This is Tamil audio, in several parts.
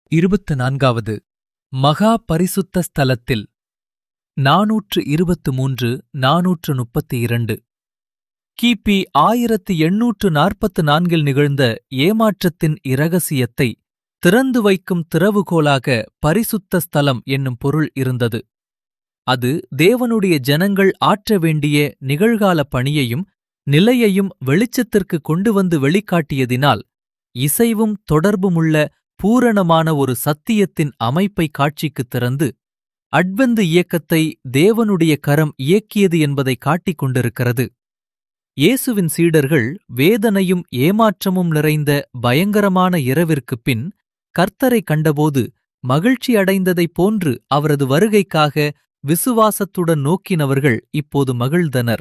இருபத்து நான்காவது மகா பரிசுத்த ஸ்தலத்தில் நாநூற்று இருபத்து மூன்று நாநூற்று முப்பத்தி இரண்டு கிபி ஆயிரத்து எண்ணூற்று நாற்பத்து நான்கில் நிகழ்ந்த ஏமாற்றத்தின் இரகசியத்தை திறந்து வைக்கும் திறவுகோலாக பரிசுத்த ஸ்தலம் என்னும் பொருள் இருந்தது அது தேவனுடைய ஜனங்கள் ஆற்ற வேண்டிய நிகழ்கால பணியையும் நிலையையும் வெளிச்சத்திற்கு கொண்டு வந்து வெளிக்காட்டியதினால் இசைவும் தொடர்புமுள்ள பூரணமான ஒரு சத்தியத்தின் அமைப்பை காட்சிக்குத் திறந்து அட்வந்து இயக்கத்தை தேவனுடைய கரம் இயக்கியது என்பதை காட்டிக் கொண்டிருக்கிறது இயேசுவின் சீடர்கள் வேதனையும் ஏமாற்றமும் நிறைந்த பயங்கரமான இரவிற்குப் பின் கர்த்தரை கண்டபோது மகிழ்ச்சி அடைந்ததைப் போன்று அவரது வருகைக்காக விசுவாசத்துடன் நோக்கினவர்கள் இப்போது மகிழ்ந்தனர்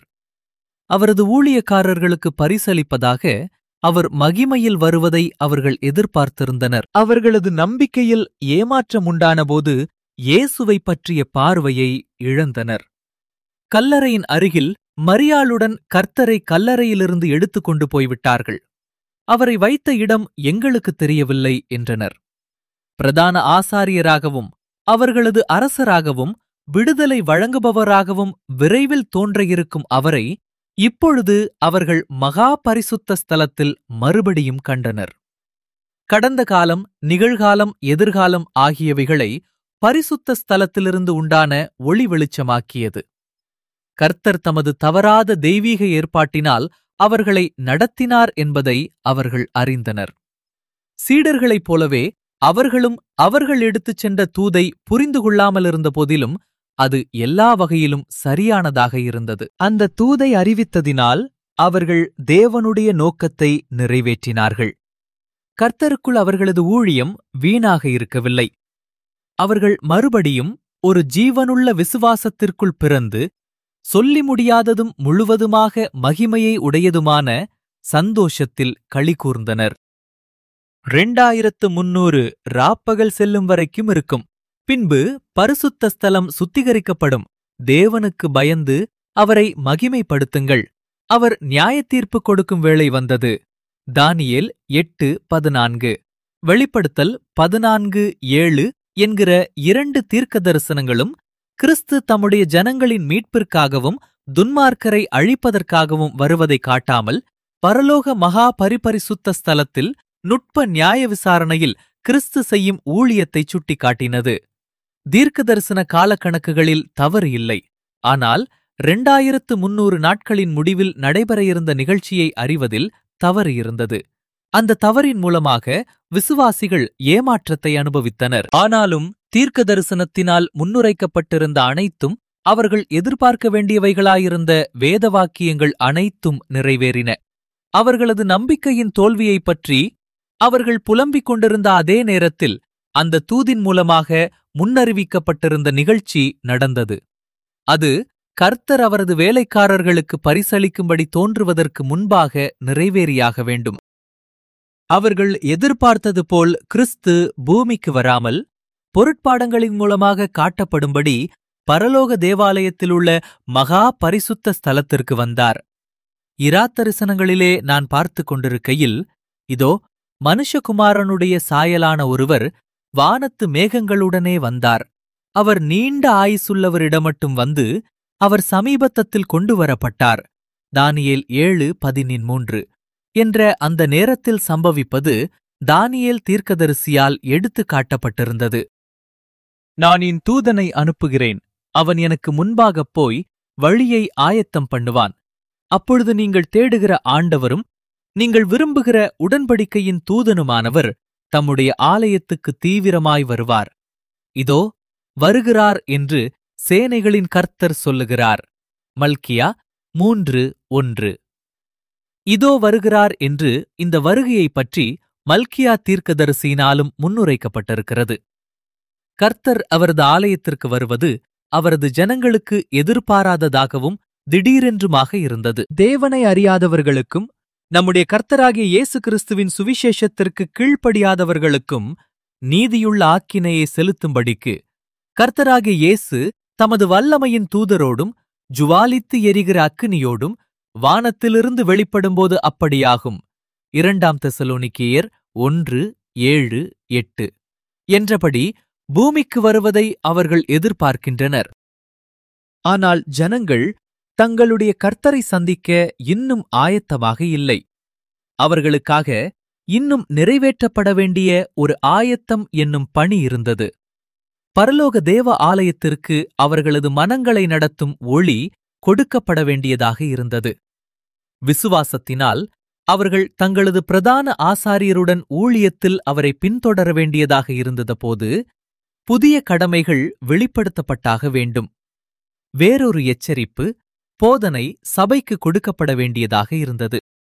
அவரது ஊழியக்காரர்களுக்கு பரிசளிப்பதாக அவர் மகிமையில் வருவதை அவர்கள் எதிர்பார்த்திருந்தனர் அவர்களது நம்பிக்கையில் ஏமாற்றம் உண்டானபோது இயேசுவை பற்றிய பார்வையை இழந்தனர் கல்லறையின் அருகில் மரியாளுடன் கர்த்தரை கல்லறையிலிருந்து எடுத்துக் கொண்டு போய்விட்டார்கள் அவரை வைத்த இடம் எங்களுக்குத் தெரியவில்லை என்றனர் பிரதான ஆசாரியராகவும் அவர்களது அரசராகவும் விடுதலை வழங்குபவராகவும் விரைவில் தோன்ற இருக்கும் அவரை இப்பொழுது அவர்கள் மகா பரிசுத்த ஸ்தலத்தில் மறுபடியும் கண்டனர் கடந்த காலம் நிகழ்காலம் எதிர்காலம் ஆகியவைகளை பரிசுத்த ஸ்தலத்திலிருந்து உண்டான ஒளி வெளிச்சமாக்கியது கர்த்தர் தமது தவறாத தெய்வீக ஏற்பாட்டினால் அவர்களை நடத்தினார் என்பதை அவர்கள் அறிந்தனர் சீடர்களைப் போலவே அவர்களும் அவர்கள் எடுத்துச் சென்ற தூதை புரிந்து கொள்ளாமலிருந்த போதிலும் அது எல்லா வகையிலும் சரியானதாக இருந்தது அந்த தூதை அறிவித்ததினால் அவர்கள் தேவனுடைய நோக்கத்தை நிறைவேற்றினார்கள் கர்த்தருக்குள் அவர்களது ஊழியம் வீணாக இருக்கவில்லை அவர்கள் மறுபடியும் ஒரு ஜீவனுள்ள விசுவாசத்திற்குள் பிறந்து சொல்லி முடியாததும் முழுவதுமாக மகிமையை உடையதுமான சந்தோஷத்தில் களி கூர்ந்தனர் ரெண்டாயிரத்து முன்னூறு ராப்பகல் செல்லும் வரைக்கும் இருக்கும் பின்பு பரிசுத்த ஸ்தலம் சுத்திகரிக்கப்படும் தேவனுக்கு பயந்து அவரை மகிமைப்படுத்துங்கள் அவர் நியாயத்தீர்ப்பு கொடுக்கும் வேளை வந்தது தானியேல் எட்டு பதினான்கு வெளிப்படுத்தல் பதினான்கு ஏழு என்கிற இரண்டு தீர்க்க தரிசனங்களும் கிறிஸ்து தம்முடைய ஜனங்களின் மீட்பிற்காகவும் துன்மார்க்கரை அழிப்பதற்காகவும் வருவதை காட்டாமல் பரலோக மகா பரிபரிசுத்த ஸ்தலத்தில் நுட்ப நியாய விசாரணையில் கிறிஸ்து செய்யும் ஊழியத்தை சுட்டிக்காட்டினது தீர்க்க தரிசன காலக்கணக்குகளில் தவறு இல்லை ஆனால் இரண்டாயிரத்து முன்னூறு நாட்களின் முடிவில் நடைபெற இருந்த நிகழ்ச்சியை அறிவதில் தவறு இருந்தது அந்த தவறின் மூலமாக விசுவாசிகள் ஏமாற்றத்தை அனுபவித்தனர் ஆனாலும் தீர்க்க தரிசனத்தினால் முன்னுரைக்கப்பட்டிருந்த அனைத்தும் அவர்கள் எதிர்பார்க்க வேண்டியவைகளாயிருந்த வேதவாக்கியங்கள் அனைத்தும் நிறைவேறின அவர்களது நம்பிக்கையின் தோல்வியைப் பற்றி அவர்கள் புலம்பிக் கொண்டிருந்த அதே நேரத்தில் அந்த தூதின் மூலமாக முன்னறிவிக்கப்பட்டிருந்த நிகழ்ச்சி நடந்தது அது கர்த்தர் அவரது வேலைக்காரர்களுக்கு பரிசளிக்கும்படி தோன்றுவதற்கு முன்பாக நிறைவேறியாக வேண்டும் அவர்கள் எதிர்பார்த்தது போல் கிறிஸ்து பூமிக்கு வராமல் பொருட்பாடங்களின் மூலமாக காட்டப்படும்படி பரலோக தேவாலயத்திலுள்ள மகா பரிசுத்த ஸ்தலத்திற்கு வந்தார் இராத்தரிசனங்களிலே நான் பார்த்து கொண்டிருக்கையில் இதோ மனுஷகுமாரனுடைய சாயலான ஒருவர் வானத்து மேகங்களுடனே வந்தார் அவர் நீண்ட ஆயுசுள்ளவரிடமட்டும் வந்து அவர் சமீபத்தத்தில் கொண்டு வரப்பட்டார் தானியேல் ஏழு பதினின் மூன்று என்ற அந்த நேரத்தில் சம்பவிப்பது தானியேல் தீர்க்கதரிசியால் எடுத்து காட்டப்பட்டிருந்தது நான் என் தூதனை அனுப்புகிறேன் அவன் எனக்கு முன்பாகப் போய் வழியை ஆயத்தம் பண்ணுவான் அப்பொழுது நீங்கள் தேடுகிற ஆண்டவரும் நீங்கள் விரும்புகிற உடன்படிக்கையின் தூதனுமானவர் தம்முடைய ஆலயத்துக்கு தீவிரமாய் வருவார் இதோ வருகிறார் என்று சேனைகளின் கர்த்தர் சொல்லுகிறார் மல்கியா மூன்று ஒன்று இதோ வருகிறார் என்று இந்த வருகையைப் பற்றி மல்கியா தீர்க்கதரிசியினாலும் முன்னுரைக்கப்பட்டிருக்கிறது கர்த்தர் அவரது ஆலயத்திற்கு வருவது அவரது ஜனங்களுக்கு எதிர்பாராததாகவும் திடீரென்றுமாக இருந்தது தேவனை அறியாதவர்களுக்கும் நம்முடைய கர்த்தராகிய இயேசு கிறிஸ்துவின் சுவிசேஷத்திற்கு கீழ்ப்படியாதவர்களுக்கும் நீதியுள்ள ஆக்கினையை செலுத்தும்படிக்கு கர்த்தராகிய இயேசு தமது வல்லமையின் தூதரோடும் ஜுவாலித்து எரிகிற அக்கினியோடும் வானத்திலிருந்து வெளிப்படும்போது அப்படியாகும் இரண்டாம் தெசலோனிக்கேயர் ஒன்று ஏழு எட்டு என்றபடி பூமிக்கு வருவதை அவர்கள் எதிர்பார்க்கின்றனர் ஆனால் ஜனங்கள் தங்களுடைய கர்த்தரை சந்திக்க இன்னும் ஆயத்தமாக இல்லை அவர்களுக்காக இன்னும் நிறைவேற்றப்பட வேண்டிய ஒரு ஆயத்தம் என்னும் பணி இருந்தது பரலோக தேவ ஆலயத்திற்கு அவர்களது மனங்களை நடத்தும் ஒளி கொடுக்கப்பட வேண்டியதாக இருந்தது விசுவாசத்தினால் அவர்கள் தங்களது பிரதான ஆசாரியருடன் ஊழியத்தில் அவரை பின்தொடர வேண்டியதாக இருந்ததபோது புதிய கடமைகள் வெளிப்படுத்தப்பட்டாக வேண்டும் வேறொரு எச்சரிப்பு போதனை சபைக்கு கொடுக்கப்பட வேண்டியதாக இருந்தது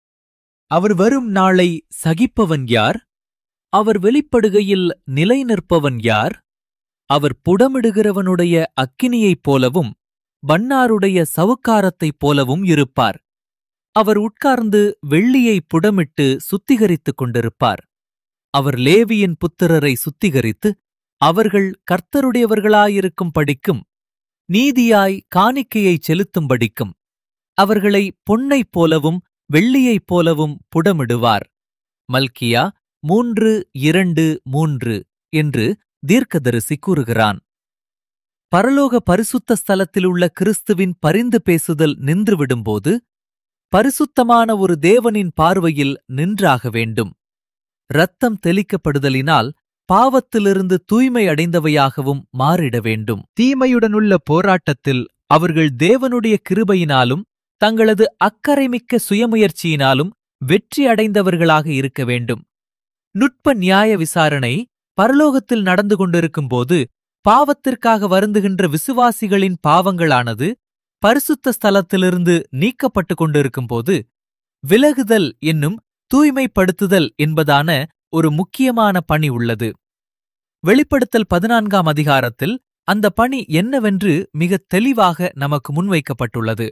அவர் வரும் நாளை சகிப்பவன் யார் அவர் வெளிப்படுகையில் நிலை நிற்பவன் யார் அவர் புடமிடுகிறவனுடைய அக்கினியைப் போலவும் பன்னாருடைய சவுக்காரத்தைப் போலவும் இருப்பார் அவர் உட்கார்ந்து வெள்ளியை புடமிட்டு சுத்திகரித்துக் கொண்டிருப்பார் அவர் லேவியின் புத்திரரை சுத்திகரித்து அவர்கள் கர்த்தருடையவர்களாயிருக்கும் படிக்கும் நீதியாய் காணிக்கையைச் செலுத்தும்படிக்கும் அவர்களை பொன்னைப் போலவும் வெள்ளியைப் போலவும் புடமிடுவார் மல்கியா மூன்று இரண்டு மூன்று என்று தீர்க்கதரிசி கூறுகிறான் பரலோக பரிசுத்த ஸ்தலத்தில் உள்ள கிறிஸ்துவின் பரிந்து பேசுதல் நின்றுவிடும்போது பரிசுத்தமான ஒரு தேவனின் பார்வையில் நின்றாக வேண்டும் இரத்தம் தெளிக்கப்படுதலினால் பாவத்திலிருந்து தூய்மை அடைந்தவையாகவும் மாறிட வேண்டும் தீமையுடனுள்ள போராட்டத்தில் அவர்கள் தேவனுடைய கிருபையினாலும் தங்களது அக்கறைமிக்க சுயமுயற்சியினாலும் வெற்றி அடைந்தவர்களாக இருக்க வேண்டும் நுட்ப நியாய விசாரணை பரலோகத்தில் நடந்து கொண்டிருக்கும்போது பாவத்திற்காக வருந்துகின்ற விசுவாசிகளின் பாவங்களானது பரிசுத்த ஸ்தலத்திலிருந்து நீக்கப்பட்டுக் கொண்டிருக்கும்போது விலகுதல் என்னும் தூய்மைப்படுத்துதல் என்பதான ஒரு முக்கியமான பணி உள்ளது வெளிப்படுத்தல் பதினான்காம் அதிகாரத்தில் அந்த பணி என்னவென்று மிக தெளிவாக நமக்கு முன்வைக்கப்பட்டுள்ளது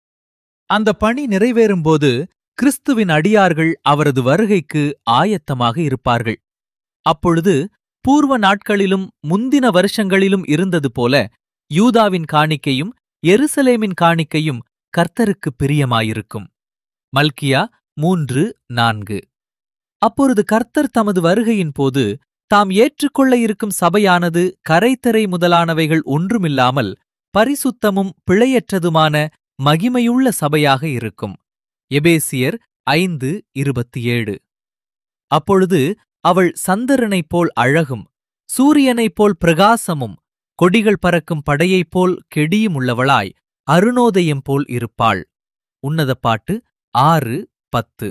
அந்த பணி நிறைவேறும்போது கிறிஸ்துவின் அடியார்கள் அவரது வருகைக்கு ஆயத்தமாக இருப்பார்கள் அப்பொழுது பூர்வ நாட்களிலும் முந்தின வருஷங்களிலும் இருந்தது போல யூதாவின் காணிக்கையும் எருசலேமின் காணிக்கையும் கர்த்தருக்கு பிரியமாயிருக்கும் மல்கியா மூன்று நான்கு அப்பொழுது கர்த்தர் தமது வருகையின் போது தாம் ஏற்றுக்கொள்ள இருக்கும் சபையானது கரைத்தரை முதலானவைகள் ஒன்றுமில்லாமல் பரிசுத்தமும் பிழையற்றதுமான மகிமையுள்ள சபையாக இருக்கும் எபேசியர் ஐந்து இருபத்தி ஏழு அப்பொழுது அவள் சந்திரனைப் போல் அழகும் சூரியனைப் போல் பிரகாசமும் கொடிகள் பறக்கும் படையைப் போல் கெடியும் உள்ளவளாய் அருணோதயம் போல் இருப்பாள் உன்னத பாட்டு ஆறு பத்து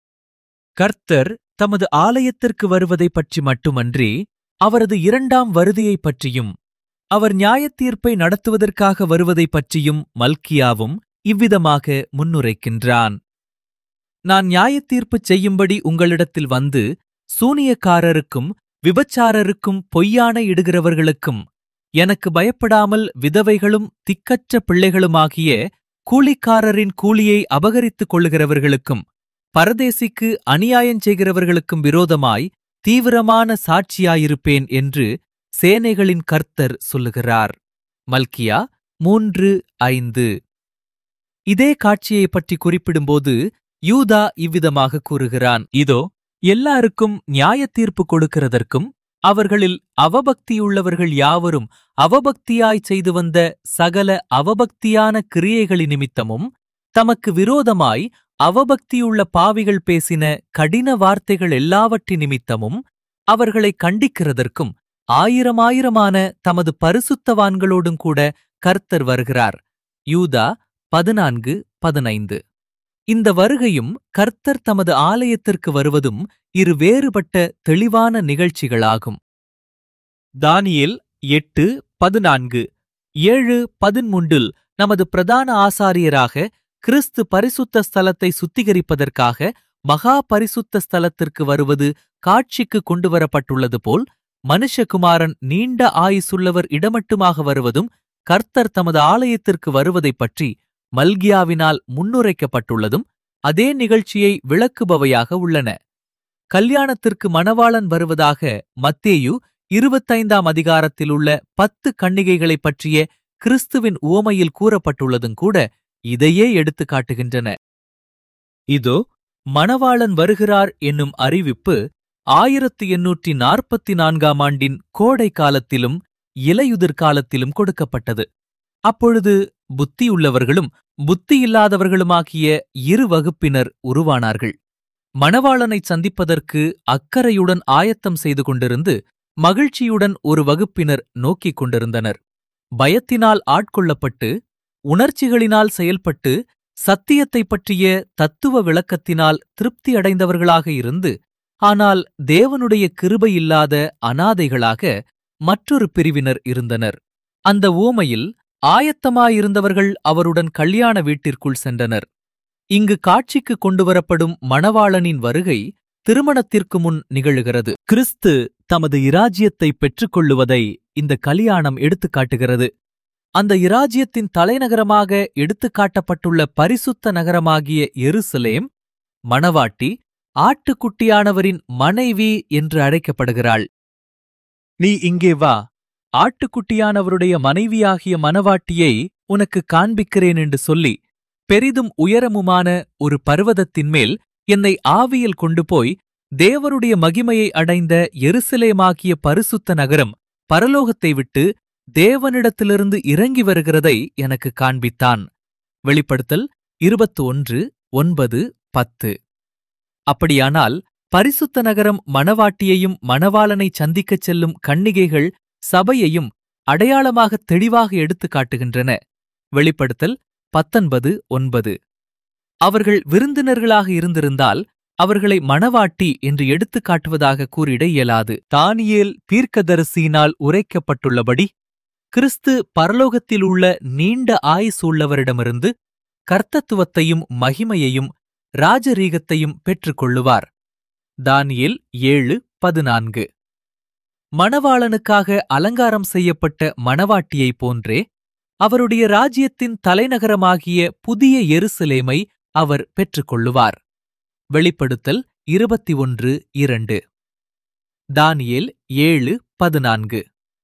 கர்த்தர் தமது ஆலயத்திற்கு வருவதைப் பற்றி மட்டுமன்றி அவரது இரண்டாம் வருதியைப் பற்றியும் அவர் நியாயத்தீர்ப்பை நடத்துவதற்காக வருவதைப் பற்றியும் மல்கியாவும் இவ்விதமாக முன்னுரைக்கின்றான் நான் நியாயத்தீர்ப்புச் செய்யும்படி உங்களிடத்தில் வந்து சூனியக்காரருக்கும் விபச்சாரருக்கும் பொய்யான இடுகிறவர்களுக்கும் எனக்கு பயப்படாமல் விதவைகளும் திக்கற்ற பிள்ளைகளுமாகிய கூலிக்காரரின் கூலியை அபகரித்துக் கொள்ளுகிறவர்களுக்கும் பரதேசிக்கு அநியாயம் செய்கிறவர்களுக்கும் விரோதமாய் தீவிரமான சாட்சியாயிருப்பேன் என்று சேனைகளின் கர்த்தர் சொல்லுகிறார் மல்கியா மூன்று ஐந்து இதே காட்சியைப் பற்றி குறிப்பிடும்போது யூதா இவ்விதமாக கூறுகிறான் இதோ எல்லாருக்கும் நியாயத்தீர்ப்பு கொடுக்கிறதற்கும் அவர்களில் அவபக்தியுள்ளவர்கள் யாவரும் அவபக்தியாய் செய்து வந்த சகல அவபக்தியான கிரியைகளி நிமித்தமும் தமக்கு விரோதமாய் அவபக்தியுள்ள பாவிகள் பேசின கடின வார்த்தைகள் எல்லாவற்றி நிமித்தமும் அவர்களை கண்டிக்கிறதற்கும் ஆயிரமாயிரமான தமது பரிசுத்தவான்களோடும் கூட கர்த்தர் வருகிறார் யூதா பதினான்கு பதினைந்து இந்த வருகையும் கர்த்தர் தமது ஆலயத்திற்கு வருவதும் இரு வேறுபட்ட தெளிவான நிகழ்ச்சிகளாகும் தானியேல் எட்டு பதினான்கு ஏழு பதின்மூன்றில் நமது பிரதான ஆசாரியராக கிறிஸ்து பரிசுத்த ஸ்தலத்தை சுத்திகரிப்பதற்காக மகா பரிசுத்த ஸ்தலத்திற்கு வருவது காட்சிக்கு கொண்டுவரப்பட்டுள்ளது போல் மனுஷகுமாரன் நீண்ட ஆயுசுள்ளவர் இடமட்டுமாக வருவதும் கர்த்தர் தமது ஆலயத்திற்கு வருவதைப் பற்றி மல்கியாவினால் முன்னுரைக்கப்பட்டுள்ளதும் அதே நிகழ்ச்சியை விளக்குபவையாக உள்ளன கல்யாணத்திற்கு மணவாளன் வருவதாக மத்தேயு இருபத்தைந்தாம் அதிகாரத்தில் உள்ள பத்து கன்னிகைகளைப் பற்றிய கிறிஸ்துவின் உவமையில் கூறப்பட்டுள்ளதும் கூட இதையே எடுத்துக் காட்டுகின்றன இதோ மணவாளன் வருகிறார் என்னும் அறிவிப்பு ஆயிரத்து எண்ணூற்றி நாற்பத்தி நான்காம் ஆண்டின் கோடை காலத்திலும் இலையுதிர் காலத்திலும் கொடுக்கப்பட்டது அப்பொழுது புத்தியுள்ளவர்களும் புத்தியில்லாதவர்களுமாகிய இரு வகுப்பினர் உருவானார்கள் மணவாளனைச் சந்திப்பதற்கு அக்கறையுடன் ஆயத்தம் செய்து கொண்டிருந்து மகிழ்ச்சியுடன் ஒரு வகுப்பினர் நோக்கிக் கொண்டிருந்தனர் பயத்தினால் ஆட்கொள்ளப்பட்டு உணர்ச்சிகளினால் செயல்பட்டு சத்தியத்தைப் பற்றிய தத்துவ விளக்கத்தினால் திருப்தி அடைந்தவர்களாக இருந்து ஆனால் தேவனுடைய கிருபை இல்லாத அனாதைகளாக மற்றொரு பிரிவினர் இருந்தனர் அந்த ஊமையில் ஆயத்தமாயிருந்தவர்கள் அவருடன் கல்யாண வீட்டிற்குள் சென்றனர் இங்கு காட்சிக்கு கொண்டுவரப்படும் மணவாளனின் வருகை திருமணத்திற்கு முன் நிகழுகிறது கிறிஸ்து தமது இராஜ்யத்தை பெற்றுக்கொள்ளுவதை இந்த கலியாணம் எடுத்துக்காட்டுகிறது அந்த இராஜ்யத்தின் தலைநகரமாக எடுத்துக்காட்டப்பட்டுள்ள பரிசுத்த நகரமாகிய எருசலேம் மணவாட்டி ஆட்டுக்குட்டியானவரின் மனைவி என்று அழைக்கப்படுகிறாள் நீ இங்கே வா ஆட்டுக்குட்டியானவருடைய மனைவியாகிய மணவாட்டியை உனக்கு காண்பிக்கிறேன் என்று சொல்லி பெரிதும் உயரமுமான ஒரு பர்வதத்தின் மேல் என்னை ஆவியில் கொண்டு போய் தேவருடைய மகிமையை அடைந்த எருசலேமாகிய பரிசுத்த நகரம் பரலோகத்தை விட்டு தேவனிடத்திலிருந்து இறங்கி வருகிறதை எனக்கு காண்பித்தான் வெளிப்படுத்தல் இருபத்து ஒன்று ஒன்பது பத்து அப்படியானால் பரிசுத்த நகரம் மணவாட்டியையும் மணவாளனைச் சந்திக்கச் செல்லும் கன்னிகைகள் சபையையும் அடையாளமாக தெளிவாக எடுத்துக் காட்டுகின்றன வெளிப்படுத்தல் பத்தொன்பது ஒன்பது அவர்கள் விருந்தினர்களாக இருந்திருந்தால் அவர்களை மணவாட்டி என்று எடுத்துக் காட்டுவதாக கூறிட இயலாது தானியேல் தீர்க்கதரிசியினால் உரைக்கப்பட்டுள்ளபடி கிறிஸ்து பரலோகத்தில் உள்ள நீண்ட ஆயுசு உள்ளவரிடமிருந்து கர்த்தத்துவத்தையும் மகிமையையும் ராஜரீகத்தையும் பெற்றுக்கொள்ளுவார் தானியேல் ஏழு பதினான்கு மணவாளனுக்காக அலங்காரம் செய்யப்பட்ட மணவாட்டியைப் போன்றே அவருடைய ராஜ்யத்தின் தலைநகரமாகிய புதிய எருசலேமை அவர் பெற்றுக்கொள்ளுவார் வெளிப்படுத்தல் இருபத்தி ஒன்று இரண்டு தானியேல் ஏழு பதினான்கு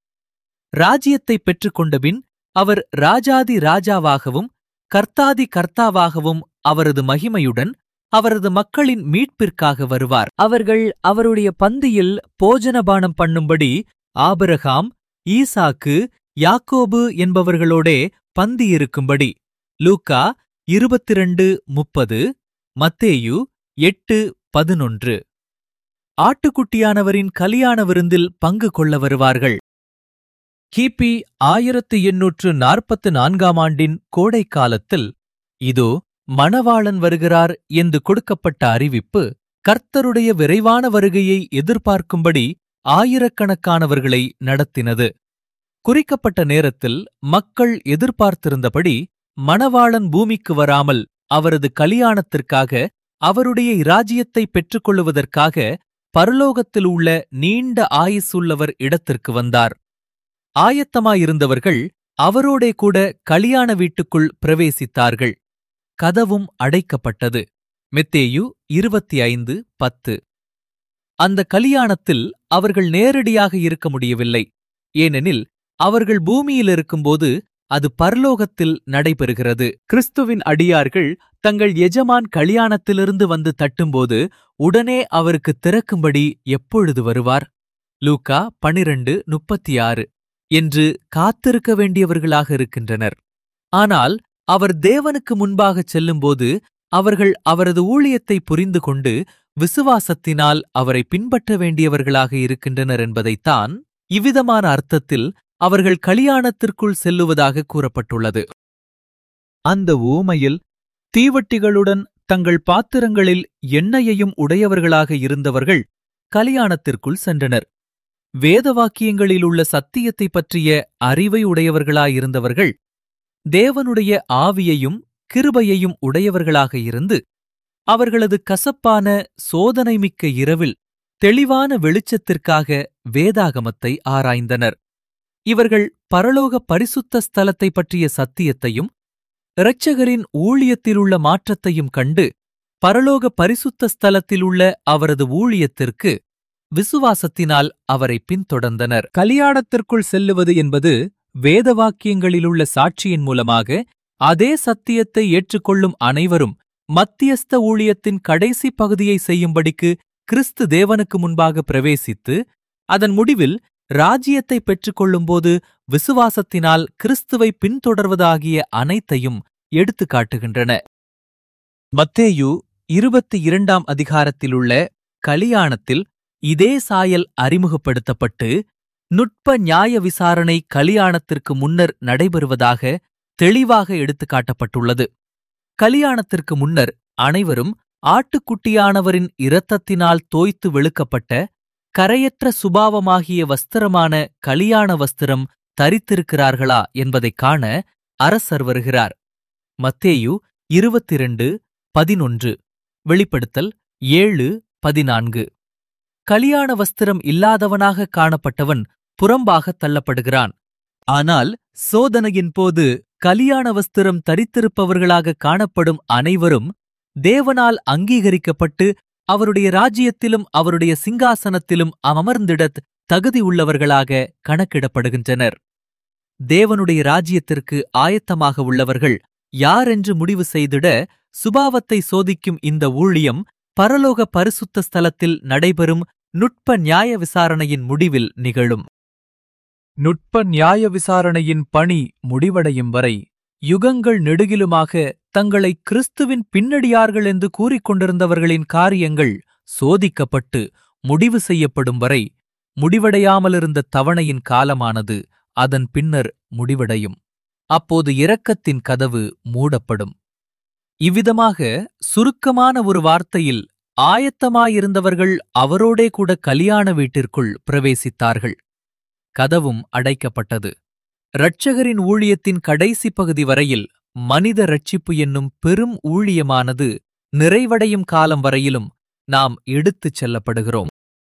ராஜ்யத்தை பெற்றுக்கொண்டபின் அவர் ராஜாதி ராஜாவாகவும் கர்த்தாதி கர்த்தாவாகவும் அவரது மகிமையுடன் அவரது மக்களின் மீட்பிற்காக வருவார் அவர்கள் அவருடைய பந்தியில் போஜனபானம் பண்ணும்படி ஆபிரகாம் ஈசாக்கு யாக்கோபு என்பவர்களோடே பந்தி இருக்கும்படி லூக்கா இருபத்திரண்டு முப்பது மத்தேயு எட்டு பதினொன்று ஆட்டுக்குட்டியானவரின் கலியாண விருந்தில் பங்கு கொள்ள வருவார்கள் கிபி ஆயிரத்து எண்ணூற்று நாற்பத்து நான்காம் ஆண்டின் கோடை காலத்தில் இதோ மணவாளன் வருகிறார் என்று கொடுக்கப்பட்ட அறிவிப்பு கர்த்தருடைய விரைவான வருகையை எதிர்பார்க்கும்படி ஆயிரக்கணக்கானவர்களை நடத்தினது குறிக்கப்பட்ட நேரத்தில் மக்கள் எதிர்பார்த்திருந்தபடி மணவாளன் பூமிக்கு வராமல் அவரது கலியாணத்திற்காக அவருடைய இராஜ்யத்தை பெற்றுக்கொள்ளுவதற்காக பரலோகத்தில் உள்ள நீண்ட ஆயுசுள்ளவர் இடத்திற்கு வந்தார் ஆயத்தமாயிருந்தவர்கள் அவரோடே கூட கலியாண வீட்டுக்குள் பிரவேசித்தார்கள் கதவும் அடைக்கப்பட்டது மெத்தேயு இருபத்தி ஐந்து பத்து அந்த கலியாணத்தில் அவர்கள் நேரடியாக இருக்க முடியவில்லை ஏனெனில் அவர்கள் பூமியில் இருக்கும்போது அது பரலோகத்தில் நடைபெறுகிறது கிறிஸ்துவின் அடியார்கள் தங்கள் எஜமான் கல்யாணத்திலிருந்து வந்து தட்டும்போது உடனே அவருக்கு திறக்கும்படி எப்பொழுது வருவார் லூக்கா பனிரண்டு முப்பத்தி ஆறு என்று காத்திருக்க வேண்டியவர்களாக இருக்கின்றனர் ஆனால் அவர் தேவனுக்கு முன்பாகச் செல்லும்போது அவர்கள் அவரது ஊழியத்தை புரிந்து கொண்டு விசுவாசத்தினால் அவரை பின்பற்ற வேண்டியவர்களாக இருக்கின்றனர் என்பதைத்தான் இவ்விதமான அர்த்தத்தில் அவர்கள் கலியாணத்திற்குள் செல்லுவதாக கூறப்பட்டுள்ளது அந்த ஊமையில் தீவட்டிகளுடன் தங்கள் பாத்திரங்களில் எண்ணெயையும் உடையவர்களாக இருந்தவர்கள் கலியாணத்திற்குள் சென்றனர் வேதவாக்கியங்களில் உள்ள சத்தியத்தைப் பற்றிய அறிவை உடையவர்களாயிருந்தவர்கள் தேவனுடைய ஆவியையும் கிருபையையும் உடையவர்களாக இருந்து அவர்களது கசப்பான சோதனைமிக்க இரவில் தெளிவான வெளிச்சத்திற்காக வேதாகமத்தை ஆராய்ந்தனர் இவர்கள் பரலோக பரிசுத்த ஸ்தலத்தை பற்றிய சத்தியத்தையும் இரட்சகரின் ஊழியத்திலுள்ள மாற்றத்தையும் கண்டு பரலோக பரிசுத்த ஸ்தலத்திலுள்ள அவரது ஊழியத்திற்கு விசுவாசத்தினால் அவரை பின்தொடர்ந்தனர் கலியாணத்திற்குள் செல்லுவது என்பது வேதவாக்கியங்களிலுள்ள சாட்சியின் மூலமாக அதே சத்தியத்தை ஏற்றுக்கொள்ளும் அனைவரும் மத்தியஸ்த ஊழியத்தின் கடைசி பகுதியை செய்யும்படிக்கு கிறிஸ்து தேவனுக்கு முன்பாக பிரவேசித்து அதன் முடிவில் ராஜ்யத்தை பெற்றுக்கொள்ளும்போது விசுவாசத்தினால் கிறிஸ்துவை பின்தொடர்வதாகிய அனைத்தையும் எடுத்துக் காட்டுகின்றன மத்தேயு இருபத்தி இரண்டாம் அதிகாரத்திலுள்ள கலியாணத்தில் இதே சாயல் அறிமுகப்படுத்தப்பட்டு நுட்ப நியாய விசாரணை கலியாணத்திற்கு முன்னர் நடைபெறுவதாக தெளிவாக எடுத்துக் காட்டப்பட்டுள்ளது கலியாணத்திற்கு முன்னர் அனைவரும் ஆட்டுக்குட்டியானவரின் இரத்தத்தினால் தோய்த்து வெளுக்கப்பட்ட கரையற்ற சுபாவமாகிய வஸ்திரமான கலியாண வஸ்திரம் தரித்திருக்கிறார்களா என்பதைக் காண அரசர் வருகிறார் மத்தேயு இருபத்திரண்டு பதினொன்று வெளிப்படுத்தல் ஏழு பதினான்கு கலியாண வஸ்திரம் இல்லாதவனாக காணப்பட்டவன் புறம்பாகத் தள்ளப்படுகிறான் ஆனால் சோதனையின் போது கலியாண வஸ்திரம் தரித்திருப்பவர்களாக காணப்படும் அனைவரும் தேவனால் அங்கீகரிக்கப்பட்டு அவருடைய ராஜ்யத்திலும் அவருடைய சிங்காசனத்திலும் அமர்ந்திடத் தகுதியுள்ளவர்களாக கணக்கிடப்படுகின்றனர் தேவனுடைய ராஜ்யத்திற்கு ஆயத்தமாக உள்ளவர்கள் யாரென்று முடிவு செய்திட சுபாவத்தை சோதிக்கும் இந்த ஊழியம் பரலோக பரிசுத்த ஸ்தலத்தில் நடைபெறும் நுட்ப நியாய விசாரணையின் முடிவில் நிகழும் நுட்ப நியாய விசாரணையின் பணி முடிவடையும் வரை யுகங்கள் நெடுகிலுமாக தங்களை கிறிஸ்துவின் பின்னடியார்கள் என்று கூறிக்கொண்டிருந்தவர்களின் காரியங்கள் சோதிக்கப்பட்டு முடிவு செய்யப்படும் வரை முடிவடையாமலிருந்த தவணையின் காலமானது அதன் பின்னர் முடிவடையும் அப்போது இரக்கத்தின் கதவு மூடப்படும் இவ்விதமாக சுருக்கமான ஒரு வார்த்தையில் ஆயத்தமாயிருந்தவர்கள் அவரோடே கூட கலியாண வீட்டிற்குள் பிரவேசித்தார்கள் கதவும் அடைக்கப்பட்டது இரட்சகரின் ஊழியத்தின் கடைசி பகுதி வரையில் மனித ரட்சிப்பு என்னும் பெரும் ஊழியமானது நிறைவடையும் காலம் வரையிலும் நாம் எடுத்துச் செல்லப்படுகிறோம்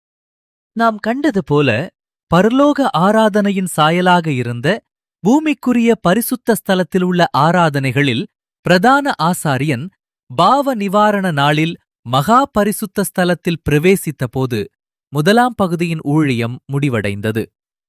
நாம் கண்டது போல பரலோக ஆராதனையின் சாயலாக இருந்த பூமிக்குரிய பரிசுத்த ஸ்தலத்தில் உள்ள ஆராதனைகளில் பிரதான ஆசாரியன் பாவ நிவாரண நாளில் மகா பரிசுத்த ஸ்தலத்தில் பிரவேசித்தபோது முதலாம் பகுதியின் ஊழியம் முடிவடைந்தது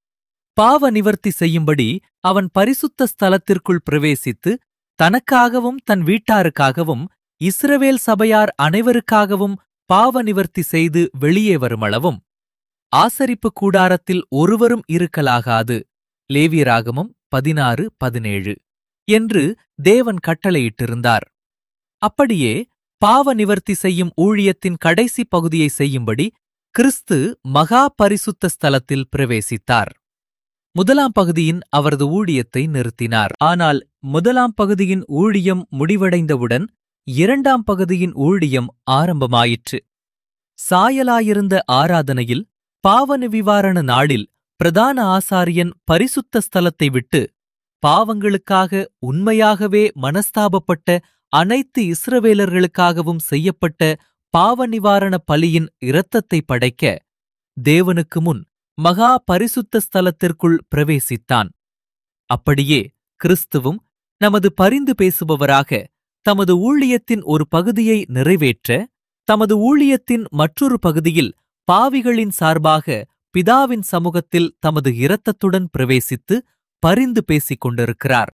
பாவ நிவர்த்தி செய்யும்படி அவன் பரிசுத்த ஸ்தலத்திற்குள் பிரவேசித்து தனக்காகவும் தன் வீட்டாருக்காகவும் இஸ்ரவேல் சபையார் அனைவருக்காகவும் பாவ நிவர்த்தி செய்து வெளியே வருமளவும் ஆசரிப்பு கூடாரத்தில் ஒருவரும் இருக்கலாகாது லேவியராகமம் பதினாறு பதினேழு என்று தேவன் கட்டளையிட்டிருந்தார் அப்படியே பாவ நிவர்த்தி செய்யும் ஊழியத்தின் கடைசி பகுதியை செய்யும்படி கிறிஸ்து மகா பரிசுத்த ஸ்தலத்தில் பிரவேசித்தார் முதலாம் பகுதியின் அவரது ஊழியத்தை நிறுத்தினார் ஆனால் முதலாம் பகுதியின் ஊழியம் முடிவடைந்தவுடன் இரண்டாம் பகுதியின் ஊழியம் ஆரம்பமாயிற்று சாயலாயிருந்த ஆராதனையில் பாவ நிவிவாரண நாளில் பிரதான ஆசாரியன் பரிசுத்த ஸ்தலத்தை விட்டு பாவங்களுக்காக உண்மையாகவே மனஸ்தாபப்பட்ட அனைத்து இஸ்ரவேலர்களுக்காகவும் செய்யப்பட்ட பாவ நிவாரண பலியின் இரத்தத்தை படைக்க தேவனுக்கு முன் மகா பரிசுத்த ஸ்தலத்திற்குள் பிரவேசித்தான் அப்படியே கிறிஸ்துவும் நமது பரிந்து பேசுபவராக தமது ஊழியத்தின் ஒரு பகுதியை நிறைவேற்ற தமது ஊழியத்தின் மற்றொரு பகுதியில் பாவிகளின் சார்பாக பிதாவின் சமூகத்தில் தமது இரத்தத்துடன் பிரவேசித்து பரிந்து பேசிக் கொண்டிருக்கிறார்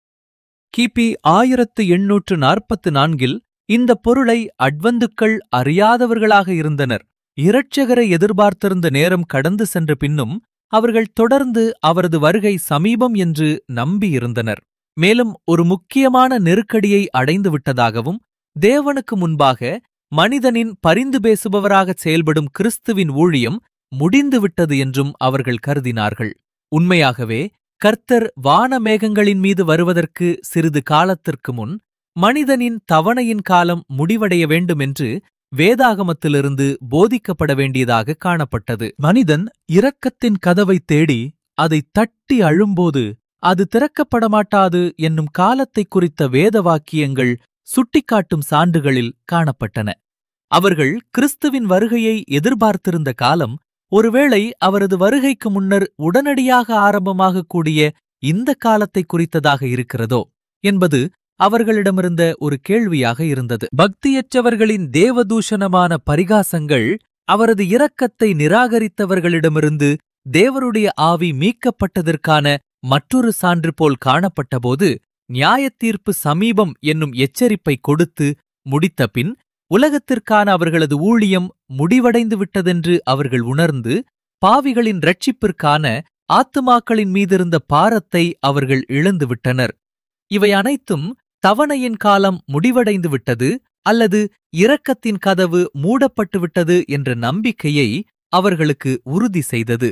கிபி ஆயிரத்து எண்ணூற்று நாற்பத்து நான்கில் இந்த பொருளை அட்வந்துக்கள் அறியாதவர்களாக இருந்தனர் இரட்சகரை எதிர்பார்த்திருந்த நேரம் கடந்து சென்ற பின்னும் அவர்கள் தொடர்ந்து அவரது வருகை சமீபம் என்று நம்பியிருந்தனர் மேலும் ஒரு முக்கியமான நெருக்கடியை அடைந்து விட்டதாகவும் தேவனுக்கு முன்பாக மனிதனின் பரிந்து பேசுபவராகச் செயல்படும் கிறிஸ்துவின் ஊழியம் முடிந்துவிட்டது என்றும் அவர்கள் கருதினார்கள் உண்மையாகவே கர்த்தர் வானமேகங்களின் மீது வருவதற்கு சிறிது காலத்திற்கு முன் மனிதனின் தவணையின் காலம் முடிவடைய வேண்டுமென்று வேதாகமத்திலிருந்து போதிக்கப்பட வேண்டியதாக காணப்பட்டது மனிதன் இரக்கத்தின் கதவை தேடி அதை தட்டி அழும்போது அது திறக்கப்பட மாட்டாது என்னும் காலத்தை குறித்த வேத வாக்கியங்கள் சுட்டிக்காட்டும் சான்றுகளில் காணப்பட்டன அவர்கள் கிறிஸ்துவின் வருகையை எதிர்பார்த்திருந்த காலம் ஒருவேளை அவரது வருகைக்கு முன்னர் உடனடியாக ஆரம்பமாகக் கூடிய இந்த காலத்தை குறித்ததாக இருக்கிறதோ என்பது அவர்களிடமிருந்த ஒரு கேள்வியாக இருந்தது பக்தியற்றவர்களின் தேவதூஷணமான பரிகாசங்கள் அவரது இரக்கத்தை நிராகரித்தவர்களிடமிருந்து தேவருடைய ஆவி மீட்கப்பட்டதற்கான மற்றொரு சான்று போல் காணப்பட்டபோது நியாயத்தீர்ப்பு சமீபம் என்னும் எச்சரிப்பை கொடுத்து முடித்தபின் உலகத்திற்கான அவர்களது ஊழியம் முடிவடைந்து விட்டதென்று அவர்கள் உணர்ந்து பாவிகளின் ரட்சிப்பிற்கான ஆத்துமாக்களின் மீதிருந்த பாரத்தை அவர்கள் இழந்து விட்டனர் இவை அனைத்தும் தவணையின் காலம் முடிவடைந்து விட்டது அல்லது இரக்கத்தின் கதவு மூடப்பட்டு விட்டது என்ற நம்பிக்கையை அவர்களுக்கு உறுதி செய்தது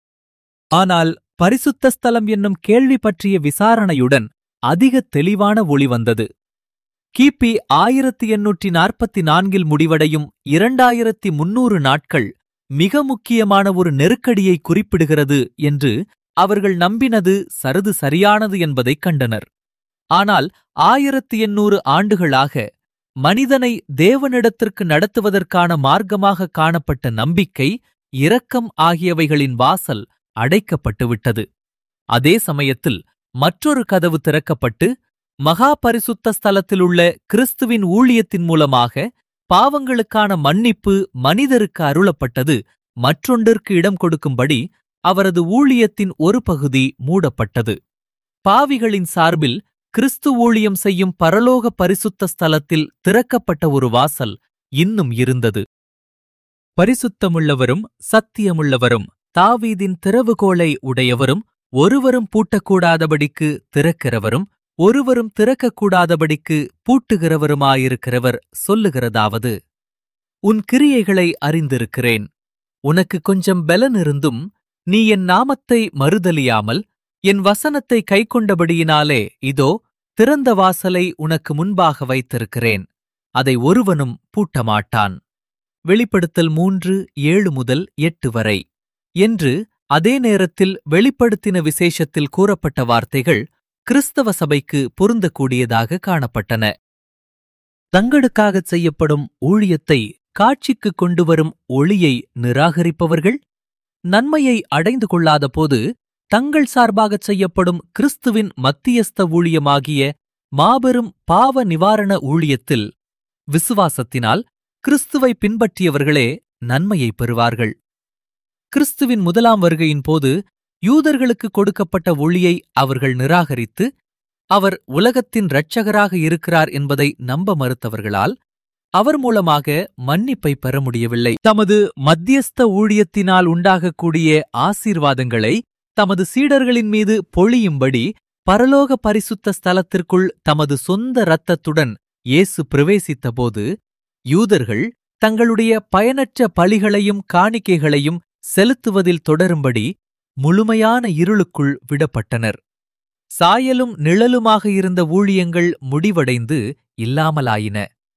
ஆனால் பரிசுத்த ஸ்தலம் என்னும் கேள்வி பற்றிய விசாரணையுடன் அதிக தெளிவான ஒளி வந்தது கிபி ஆயிரத்தி எண்ணூற்றி நாற்பத்தி நான்கில் முடிவடையும் இரண்டாயிரத்தி முன்னூறு நாட்கள் மிக முக்கியமான ஒரு நெருக்கடியை குறிப்பிடுகிறது என்று அவர்கள் நம்பினது சருது சரியானது என்பதைக் கண்டனர் ஆனால் ஆயிரத்தி எண்ணூறு ஆண்டுகளாக மனிதனை தேவனிடத்திற்கு நடத்துவதற்கான மார்க்கமாக காணப்பட்ட நம்பிக்கை இரக்கம் ஆகியவைகளின் வாசல் அடைக்கப்பட்டுவிட்டது அதே சமயத்தில் மற்றொரு கதவு திறக்கப்பட்டு மகா பரிசுத்த ஸ்தலத்திலுள்ள கிறிஸ்துவின் ஊழியத்தின் மூலமாக பாவங்களுக்கான மன்னிப்பு மனிதருக்கு அருளப்பட்டது மற்றொன்றிற்கு இடம் கொடுக்கும்படி அவரது ஊழியத்தின் ஒரு பகுதி மூடப்பட்டது பாவிகளின் சார்பில் கிறிஸ்து ஊழியம் செய்யும் பரலோக பரிசுத்த ஸ்தலத்தில் திறக்கப்பட்ட ஒரு வாசல் இன்னும் இருந்தது பரிசுத்தமுள்ளவரும் சத்தியமுள்ளவரும் தாவீதின் திறவுகோலை உடையவரும் ஒருவரும் பூட்டக்கூடாதபடிக்கு திறக்கிறவரும் ஒருவரும் திறக்கக்கூடாதபடிக்கு பூட்டுகிறவருமாயிருக்கிறவர் சொல்லுகிறதாவது உன் கிரியைகளை அறிந்திருக்கிறேன் உனக்கு கொஞ்சம் பலன் இருந்தும் நீ என் நாமத்தை மறுதலியாமல் என் வசனத்தை கைக்கொண்டபடியினாலே இதோ திறந்த வாசலை உனக்கு முன்பாக வைத்திருக்கிறேன் அதை ஒருவனும் பூட்டமாட்டான் வெளிப்படுத்தல் மூன்று ஏழு முதல் எட்டு வரை என்று அதே நேரத்தில் வெளிப்படுத்தின விசேஷத்தில் கூறப்பட்ட வார்த்தைகள் கிறிஸ்தவ சபைக்கு பொருந்தக்கூடியதாக காணப்பட்டன தங்களுக்காகச் செய்யப்படும் ஊழியத்தை காட்சிக்குக் கொண்டுவரும் ஒளியை நிராகரிப்பவர்கள் நன்மையை அடைந்து கொள்ளாத போது தங்கள் சார்பாகச் செய்யப்படும் கிறிஸ்துவின் மத்தியஸ்த ஊழியமாகிய மாபெரும் பாவ நிவாரண ஊழியத்தில் விசுவாசத்தினால் கிறிஸ்துவை பின்பற்றியவர்களே நன்மையை பெறுவார்கள் கிறிஸ்துவின் முதலாம் வருகையின் போது யூதர்களுக்கு கொடுக்கப்பட்ட ஒளியை அவர்கள் நிராகரித்து அவர் உலகத்தின் இரட்சகராக இருக்கிறார் என்பதை நம்ப மறுத்தவர்களால் அவர் மூலமாக மன்னிப்பை பெற முடியவில்லை தமது மத்தியஸ்த ஊழியத்தினால் உண்டாகக்கூடிய ஆசீர்வாதங்களை தமது சீடர்களின் மீது பொழியும்படி பரலோக பரிசுத்த ஸ்தலத்திற்குள் தமது சொந்த இரத்தத்துடன் இயேசு பிரவேசித்தபோது யூதர்கள் தங்களுடைய பயனற்ற பலிகளையும் காணிக்கைகளையும் செலுத்துவதில் தொடரும்படி முழுமையான இருளுக்குள் விடப்பட்டனர் சாயலும் நிழலுமாக இருந்த ஊழியங்கள் முடிவடைந்து இல்லாமலாயின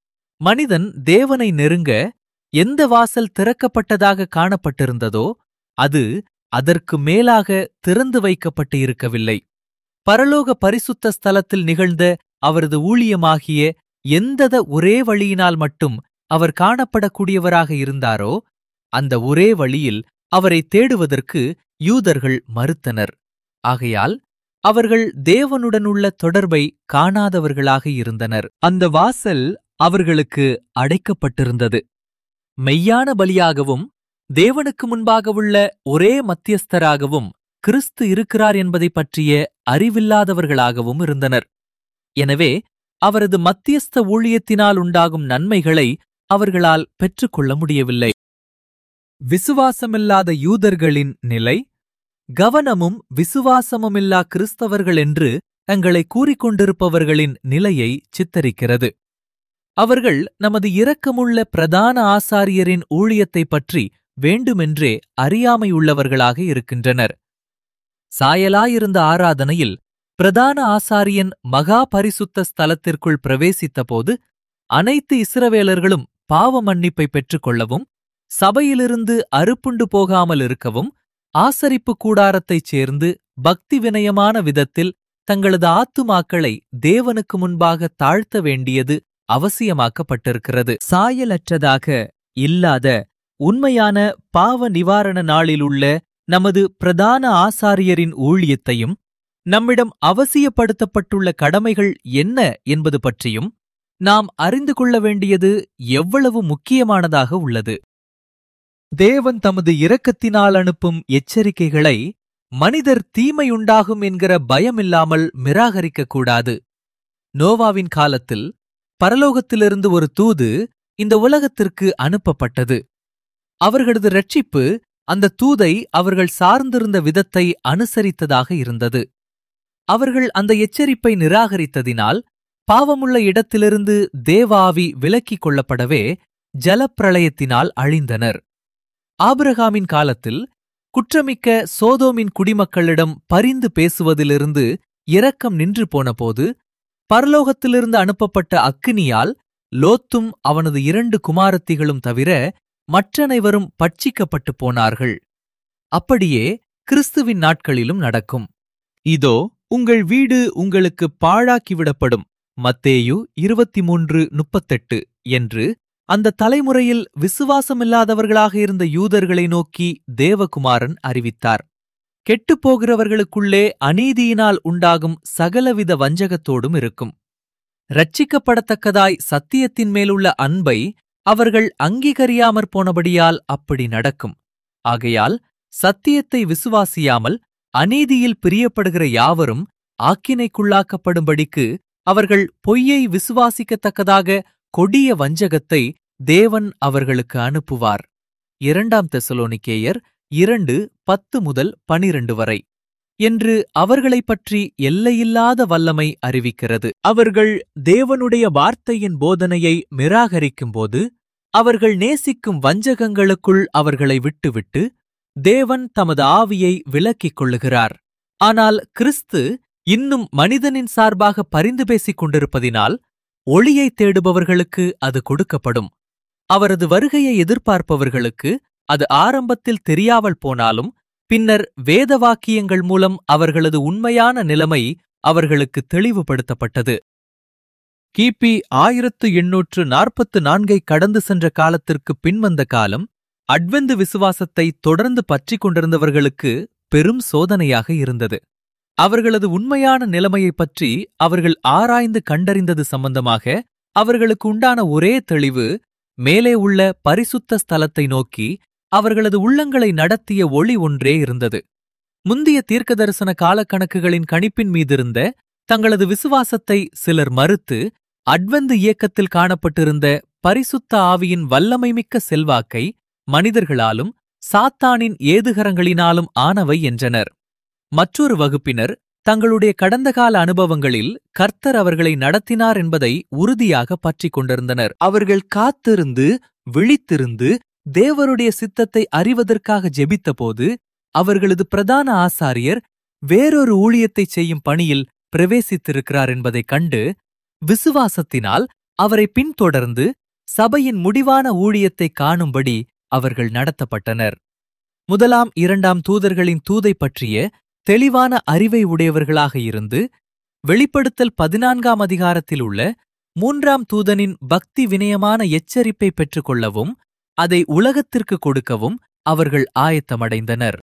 மனிதன் தேவனை நெருங்க எந்த வாசல் திறக்கப்பட்டதாக காணப்பட்டிருந்ததோ அது அதற்கு மேலாக திறந்து வைக்கப்பட்டு இருக்கவில்லை பரலோக பரிசுத்த ஸ்தலத்தில் நிகழ்ந்த அவரது ஊழியமாகிய எந்தத ஒரே வழியினால் மட்டும் அவர் காணப்படக்கூடியவராக இருந்தாரோ அந்த ஒரே வழியில் அவரை தேடுவதற்கு யூதர்கள் மறுத்தனர் ஆகையால் அவர்கள் தேவனுடனுள்ள தொடர்பை காணாதவர்களாக இருந்தனர் அந்த வாசல் அவர்களுக்கு அடைக்கப்பட்டிருந்தது மெய்யான பலியாகவும் தேவனுக்கு முன்பாக உள்ள ஒரே மத்தியஸ்தராகவும் கிறிஸ்து இருக்கிறார் என்பதை பற்றிய அறிவில்லாதவர்களாகவும் இருந்தனர் எனவே அவரது மத்தியஸ்த ஊழியத்தினால் உண்டாகும் நன்மைகளை அவர்களால் பெற்றுக்கொள்ள முடியவில்லை விசுவாசமில்லாத யூதர்களின் நிலை கவனமும் விசுவாசமுமில்லா கிறிஸ்தவர்கள் என்று தங்களை கூறிக்கொண்டிருப்பவர்களின் நிலையை சித்தரிக்கிறது அவர்கள் நமது இரக்கமுள்ள பிரதான ஆசாரியரின் ஊழியத்தைப் பற்றி வேண்டுமென்றே அறியாமையுள்ளவர்களாக இருக்கின்றனர் சாயலாயிருந்த ஆராதனையில் பிரதான ஆசாரியன் மகா பரிசுத்த ஸ்தலத்திற்குள் பிரவேசித்தபோது அனைத்து இஸ்ரவேலர்களும் பாவ மன்னிப்பை பெற்றுக்கொள்ளவும் சபையிலிருந்து அறுப்புண்டு போகாமல் இருக்கவும் ஆசரிப்பு கூடாரத்தைச் சேர்ந்து பக்தி வினயமான விதத்தில் தங்களது ஆத்துமாக்களை தேவனுக்கு முன்பாக தாழ்த்த வேண்டியது அவசியமாக்கப்பட்டிருக்கிறது சாயலற்றதாக இல்லாத உண்மையான பாவ நிவாரண நாளிலுள்ள நமது பிரதான ஆசாரியரின் ஊழியத்தையும் நம்மிடம் அவசியப்படுத்தப்பட்டுள்ள கடமைகள் என்ன என்பது பற்றியும் நாம் அறிந்து கொள்ள வேண்டியது எவ்வளவு முக்கியமானதாக உள்ளது தேவன் தமது இரக்கத்தினால் அனுப்பும் எச்சரிக்கைகளை மனிதர் தீமையுண்டாகும் என்கிற பயமில்லாமல் நிராகரிக்கக் கூடாது நோவாவின் காலத்தில் பரலோகத்திலிருந்து ஒரு தூது இந்த உலகத்திற்கு அனுப்பப்பட்டது அவர்களது ரட்சிப்பு அந்த தூதை அவர்கள் சார்ந்திருந்த விதத்தை அனுசரித்ததாக இருந்தது அவர்கள் அந்த எச்சரிப்பை நிராகரித்ததினால் பாவமுள்ள இடத்திலிருந்து தேவாவி விலக்கிக் கொள்ளப்படவே ஜலப்பிரளயத்தினால் அழிந்தனர் ஆபிரகாமின் காலத்தில் குற்றமிக்க சோதோமின் குடிமக்களிடம் பரிந்து பேசுவதிலிருந்து இரக்கம் நின்று போனபோது பரலோகத்திலிருந்து அனுப்பப்பட்ட அக்கினியால் லோத்தும் அவனது இரண்டு குமாரத்திகளும் தவிர மற்றனைவரும் பட்சிக்கப்பட்டு போனார்கள் அப்படியே கிறிஸ்துவின் நாட்களிலும் நடக்கும் இதோ உங்கள் வீடு உங்களுக்கு பாழாக்கிவிடப்படும் மத்தேயு இருபத்தி மூன்று முப்பத்தெட்டு என்று அந்த தலைமுறையில் விசுவாசமில்லாதவர்களாக இருந்த யூதர்களை நோக்கி தேவகுமாரன் அறிவித்தார் கெட்டுப்போகிறவர்களுக்குள்ளே அநீதியினால் உண்டாகும் சகலவித வஞ்சகத்தோடும் இருக்கும் ரட்சிக்கப்படத்தக்கதாய் சத்தியத்தின் மேலுள்ள அன்பை அவர்கள் அங்கீகரியாமற் போனபடியால் அப்படி நடக்கும் ஆகையால் சத்தியத்தை விசுவாசியாமல் அநீதியில் பிரியப்படுகிற யாவரும் ஆக்கினைக்குள்ளாக்கப்படும்படிக்கு அவர்கள் பொய்யை விசுவாசிக்கத்தக்கதாக கொடிய வஞ்சகத்தை தேவன் அவர்களுக்கு அனுப்புவார் இரண்டாம் தெசலோனிக்கேயர் இரண்டு பத்து முதல் பனிரண்டு வரை என்று அவர்களைப் பற்றி எல்லையில்லாத வல்லமை அறிவிக்கிறது அவர்கள் தேவனுடைய வார்த்தையின் போதனையை நிராகரிக்கும்போது அவர்கள் நேசிக்கும் வஞ்சகங்களுக்குள் அவர்களை விட்டுவிட்டு தேவன் தமது ஆவியை விலக்கிக் கொள்ளுகிறார் ஆனால் கிறிஸ்து இன்னும் மனிதனின் சார்பாக பரிந்து பேசிக் கொண்டிருப்பதினால் ஒளியை தேடுபவர்களுக்கு அது கொடுக்கப்படும் அவரது வருகையை எதிர்பார்ப்பவர்களுக்கு அது ஆரம்பத்தில் தெரியாமல் போனாலும் பின்னர் வேத வாக்கியங்கள் மூலம் அவர்களது உண்மையான நிலைமை அவர்களுக்கு தெளிவுபடுத்தப்பட்டது கிபி ஆயிரத்து எண்ணூற்று நாற்பத்து நான்கை கடந்து சென்ற காலத்திற்கு பின்வந்த காலம் அட்வெந்து விசுவாசத்தை தொடர்ந்து பற்றிக் கொண்டிருந்தவர்களுக்கு பெரும் சோதனையாக இருந்தது அவர்களது உண்மையான நிலைமையைப் பற்றி அவர்கள் ஆராய்ந்து கண்டறிந்தது சம்பந்தமாக அவர்களுக்கு உண்டான ஒரே தெளிவு மேலே உள்ள பரிசுத்த ஸ்தலத்தை நோக்கி அவர்களது உள்ளங்களை நடத்திய ஒளி ஒன்றே இருந்தது முந்திய தீர்க்கதரிசன காலக்கணக்குகளின் கணிப்பின் மீதிருந்த தங்களது விசுவாசத்தை சிலர் மறுத்து அட்வந்து இயக்கத்தில் காணப்பட்டிருந்த பரிசுத்த ஆவியின் வல்லமைமிக்க செல்வாக்கை மனிதர்களாலும் சாத்தானின் ஏதுகரங்களினாலும் ஆனவை என்றனர் மற்றொரு வகுப்பினர் தங்களுடைய கடந்த கால அனுபவங்களில் கர்த்தர் அவர்களை நடத்தினார் என்பதை உறுதியாக பற்றிக் கொண்டிருந்தனர் அவர்கள் காத்திருந்து விழித்திருந்து தேவருடைய சித்தத்தை அறிவதற்காக ஜெபித்தபோது அவர்களது பிரதான ஆசாரியர் வேறொரு ஊழியத்தைச் செய்யும் பணியில் பிரவேசித்திருக்கிறார் என்பதைக் கண்டு விசுவாசத்தினால் அவரை பின்தொடர்ந்து சபையின் முடிவான ஊழியத்தை காணும்படி அவர்கள் நடத்தப்பட்டனர் முதலாம் இரண்டாம் தூதர்களின் தூதை பற்றிய தெளிவான அறிவை உடையவர்களாக இருந்து வெளிப்படுத்தல் பதினான்காம் அதிகாரத்தில் உள்ள மூன்றாம் தூதனின் பக்தி வினயமான எச்சரிப்பை பெற்றுக்கொள்ளவும் அதை உலகத்திற்கு கொடுக்கவும் அவர்கள் ஆயத்தமடைந்தனர்